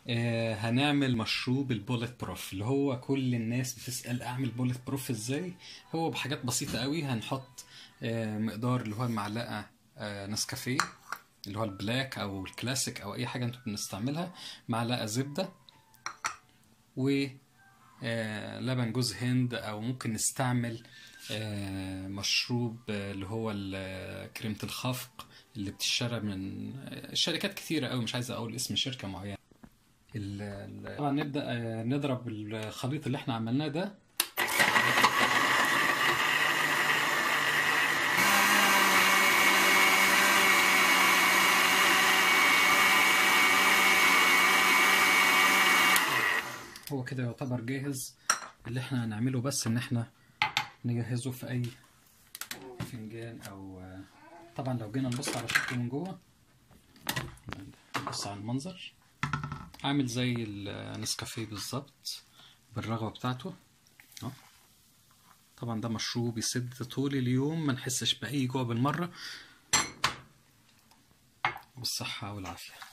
آه هنعمل مشروب البوليت بروف اللي هو كل الناس بتسأل اعمل بوليت بروف ازاي هو بحاجات بسيطة قوي هنحط آه مقدار اللي هو المعلقة آه نسكافيه اللي هو البلاك او الكلاسيك او اي حاجة انتوا بنستعملها معلقة زبدة و آه، لبن جوز هند او ممكن نستعمل آه، مشروب آه، اللي هو ال- كريمة الخفق اللي بتشترى من آه، شركات كتيرة قوي مش عايز اقول اسم شركة معينة ال- ال- طبعا نبدأ آه، نضرب الخليط اللي احنا عملناه ده هو كده يعتبر جاهز اللي احنا هنعمله بس ان احنا نجهزه في اي فنجان او طبعا لو جينا نبص على شكله من جوه نبص على المنظر عامل زي النسكافيه بالظبط بالرغوة بتاعته اهو. طبعا ده مشروب يسد طول اليوم ما نحسش بأي جوع بالمرة بالصحة والعافية